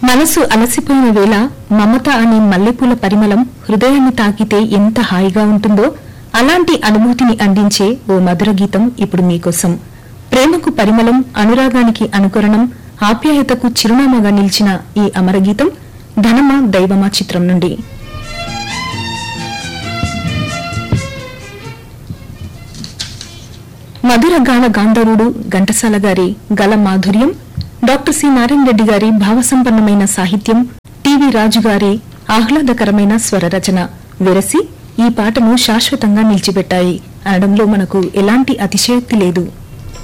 మనసు అలసిపోయిన వేళ మమత అనే మల్లెపూల పరిమళం హృదయాన్ని తాకితే ఎంత హాయిగా ఉంటుందో అలాంటి అనుభూతిని అందించే ఓ మధుర గీతం ఇప్పుడు మీకోసం ప్రేమకు పరిమళం అనురాగానికి అనుకరణం ఆప్యాయతకు చిరునామాగా నిలిచిన ఈ అమరగీతం ధనమా దైవమా చిత్రం నుండి మధుర గాన గాంధర్వుడు ఘంటసాల గారి గల మాధుర్యం డాక్టర్ సి నారాయణ రెడ్డి గారి భావసంపన్నమైన సాహిత్యం టివి రాజు గారి ఆహ్లాదకరమైన స్వర రచన వెరసి ఈ పాటను శాశ్వతంగా నిలిచిపెట్టాయి అనడంలో మనకు ఎలాంటి అతిశయోక్తి లేదు